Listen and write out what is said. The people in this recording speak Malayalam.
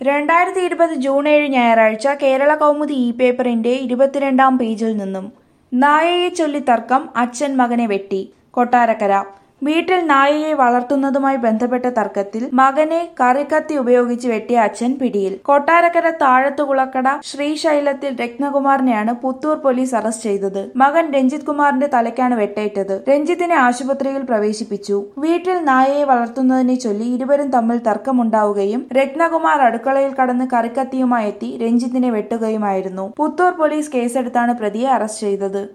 രണ്ടായിരത്തി ഇരുപത് ജൂൺ ഏഴ് ഞായറാഴ്ച കേരള കൗമുദി ഇ പേപ്പറിന്റെ ഇരുപത്തിരണ്ടാം പേജിൽ നിന്നും നായയെ ചൊല്ലി തർക്കം അച്ഛൻ മകനെ വെട്ടി കൊട്ടാരക്കര വീട്ടിൽ നായയെ വളർത്തുന്നതുമായി ബന്ധപ്പെട്ട തർക്കത്തിൽ മകനെ കറിക്കത്തി ഉപയോഗിച്ച് വെട്ടിയ അച്ഛൻ പിടിയിൽ കൊട്ടാരക്കര താഴത്തുകുളക്കട ശ്രീശൈലത്തിൽ രത്നകുമാറിനെയാണ് പുത്തൂർ പോലീസ് അറസ്റ്റ് ചെയ്തത് മകൻ രഞ്ജിത് കുമാറിന്റെ തലയ്ക്കാണ് വെട്ടേറ്റത് രഞ്ജിത്തിനെ ആശുപത്രിയിൽ പ്രവേശിപ്പിച്ചു വീട്ടിൽ നായയെ വളർത്തുന്നതിനെ ചൊല്ലി ഇരുവരും തമ്മിൽ തർക്കമുണ്ടാവുകയും രത്നകുമാർ അടുക്കളയിൽ കടന്ന് കറിക്കത്തിയുമായി എത്തി രഞ്ജിത്തിനെ വെട്ടുകയുമായിരുന്നു പുത്തൂർ പോലീസ് കേസെടുത്താണ് പ്രതിയെ അറസ്റ്റ് ചെയ്തത്